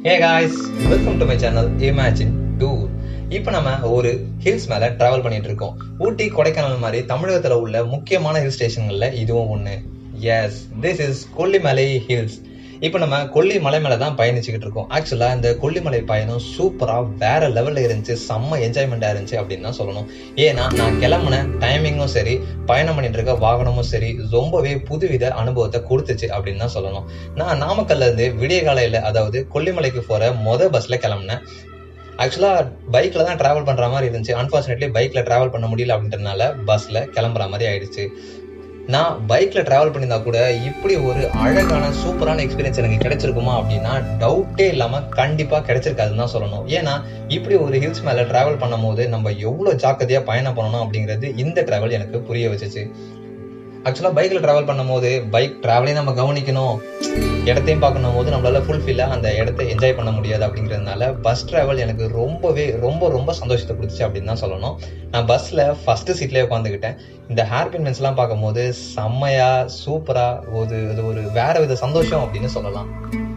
hey guys welcome to my channel imagine do இப்போ நம்ம ஒரு ஹில்ஸ் மேல டிராவல் பண்ணிட்டு இருக்கோம் ஊட்டி கொடைக்கானல் மாதிரி தமிழகத்துல உள்ள முக்கியமான ஹில் ஸ்டேஷன்கள்ல இதுவும் ஒண்ணு as this is Kollimalai hills இப்போ நம்ம கொல்லிமலை மேல தான் பயணிச்சுக்கிட்டு இருக்கோம் ஆக்சுவலா இந்த கொல்லிமலை பயணம் சூப்பரா வேற லெவல்ல இருந்துச்சு செம்ம என்ஜாய்மெண்டா இருந்துச்சு அப்படின்னு தான் சொல்லணும் ஏன்னா நான் கிளம்புன டைமிங்கும் சரி பயணம் பண்ணிட்டு இருக்க வாகனமும் சரி ரொம்பவே புதுவித அனுபவத்தை கொடுத்துச்சு அப்படின்னு தான் சொல்லணும் நான் நாமக்கல்ல இருந்து விடிய காலையில அதாவது கொல்லிமலைக்கு போற மொத பஸ்ல கிளம்புனேன் ஆக்சுவலா பைக்ல தான் டிராவல் பண்ற மாதிரி இருந்துச்சு அன்பார்ச்சுனேட்லி பைக்ல டிராவல் பண்ண முடியல அப்படின்றதுனால பஸ்ல கிளம்புற மாதிரி ஆயிடுச்சு நான் பைக்ல டிராவல் பண்ணியிருந்தா கூட இப்படி ஒரு அழகான சூப்பரான எக்ஸ்பீரியன்ஸ் எனக்கு கிடைச்சிருக்குமா அப்படின்னா டவுட்டே இல்லாம கண்டிப்பா கிடைச்சிருக்காதுன்னு தான் சொல்லணும் ஏன்னா இப்படி ஒரு ஹில்ஸ் மேல டிராவல் பண்ணும்போது நம்ம எவ்வளவு ஜாக்கிரதையா பயணம் பண்ணணும் அப்படிங்கிறது இந்த டிராவல் எனக்கு புரிய வச்சுச்சு ஆக்சுவலா பைக்ல டிராவல் பண்ணும்போது பைக் டிராவலையும் நம்ம கவனிக்கணும் இடத்தையும் பார்க்கணும் போது நம்மளால ஃபுல்ஃபில்லா அந்த இடத்த என்ஜாய் பண்ண முடியாது அப்படிங்கிறதுனால பஸ் டிராவல் எனக்கு ரொம்பவே ரொம்ப ரொம்ப சந்தோஷத்தை கொடுத்துச்சு அப்படின்னு தான் சொல்லணும் நான் பஸ்ல ஃபர்ஸ்ட் சீட்லயே உட்காந்துக்கிட்டேன் இந்த ஹேர் பின்மெண்ட்ஸ் எல்லாம் பார்க்கும்போது செம்மையா சூப்பரா ஒரு இது ஒரு வேற வித சந்தோஷம் அப்படின்னு சொல்லலாம்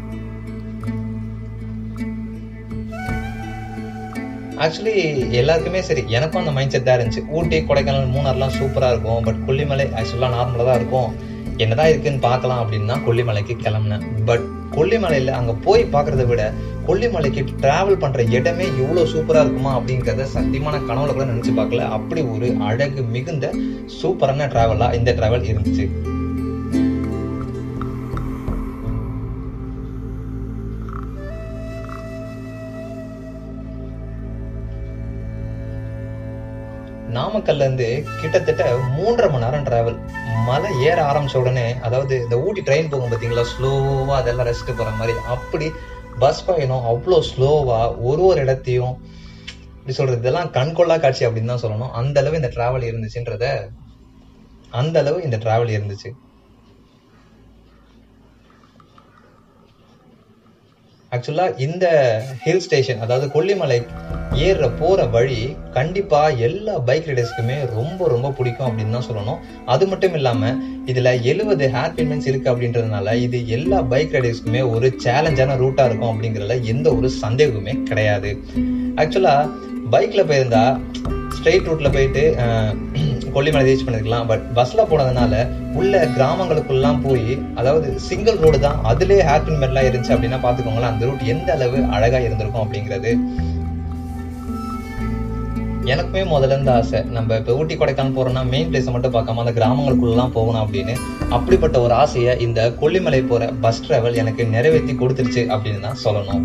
ஆக்சுவலி எல்லாருக்குமே சரி எனக்கும் அந்த மைண்ட் செட் தான் இருந்துச்சு ஊட்டி கொடைக்கானல் மூணார்லாம் சூப்பரா இருக்கும் பட் கொல்லிமலை ஆக்சுவலா நார்மலா தான் இருக்கும் என்னதான் இருக்குன்னு பார்க்கலாம் அப்படின்னு தான் கொல்லிமலைக்கு கிளம்புனேன் பட் கொல்லிமலையில அங்க போய் பார்க்கறத விட கொல்லிமலைக்கு டிராவல் பண்ற இடமே இவ்வளவு சூப்பரா இருக்குமா அப்படிங்கறத சத்தியமான கனவுல கூட நினைச்சு பார்க்கல அப்படி ஒரு அழகு மிகுந்த சூப்பரான டிராவலா இந்த டிராவல் இருந்துச்சு நாமக்கல்ல இருந்து கிட்டத்தட்ட மூன்றரை மணி நேரம் டிராவல் மலை ஏற ஆரம்பிச்ச உடனே அதாவது இந்த ஊட்டி ட்ரெயின் போகும் பார்த்தீங்களா ஸ்லோவா அதெல்லாம் ரெஸ்ட் போற மாதிரி அப்படி பஸ் பயணம் அவ்வளோ ஸ்லோவா ஒரு ஒரு இடத்தையும் இப்படி சொல்றது இதெல்லாம் கண்கொள்ளா காட்சி அப்படின்னு தான் சொல்லணும் அந்த அளவு இந்த டிராவல் இருந்துச்சுன்றத அந்த அளவு இந்த டிராவல் இருந்துச்சு ஆக்சுவலா இந்த ஹில் ஸ்டேஷன் அதாவது கொல்லிமலை ஏறுற போற வழி கண்டிப்பா எல்லா பைக் ரைடர்ஸ்க்குமே ரொம்ப ரொம்ப பிடிக்கும் அப்படின்னு தான் சொல்லணும் அது மட்டும் இல்லாம இதுல எழுபது ஹேர் பின்மெண்ட்ஸ் இருக்கு அப்படின்றதுனால இது எல்லா பைக் ரைடர்ஸ்க்குமே ஒரு சேலஞ்சான ரூட்டா இருக்கும் அப்படிங்கறதுல எந்த ஒரு சந்தேகமே கிடையாது ஆக்சுவலா பைக்ல போயிருந்தா ஸ்ட்ரெயிட் ரூட்ல போயிட்டு கொல்லிமலை ரீச் பண்ணிருக்கலாம் பட் பஸ்ல போனதுனால உள்ள கிராமங்களுக்குள்ளாம் போய் அதாவது சிங்கிள் ரோடு தான் அதுலயே ஹேர் பின் எல்லாம் இருந்துச்சு அப்படின்னா பாத்துக்கோங்களேன் அந்த ரூட் எந்த அளவு அழகா இருந்திருக்கும் அப்படிங்கிறது எனக்குமே முதல்ல இருந்து ஆசை நம்ம இப்ப ஊட்டி கொடைக்கானல் போறோம்னா மெயின் பிளேஸ் மட்டும் பார்க்காம அந்த கிராமங்களுக்குள்ளலாம் போகணும் அப்படின்னு அப்படிப்பட்ட ஒரு ஆசையை இந்த கொல்லிமலை போற பஸ் டிராவல் எனக்கு நிறைவேற்றி கொடுத்துருச்சு அப்படின்னு தான் சொல்லணும்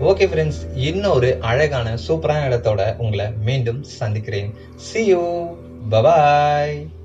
ஓகே ஃப்ரெண்ட்ஸ் இன்னொரு அழகான சூப்பரான இடத்தோட உங்களை மீண்டும் சந்திக்கிறேன் see you bye bye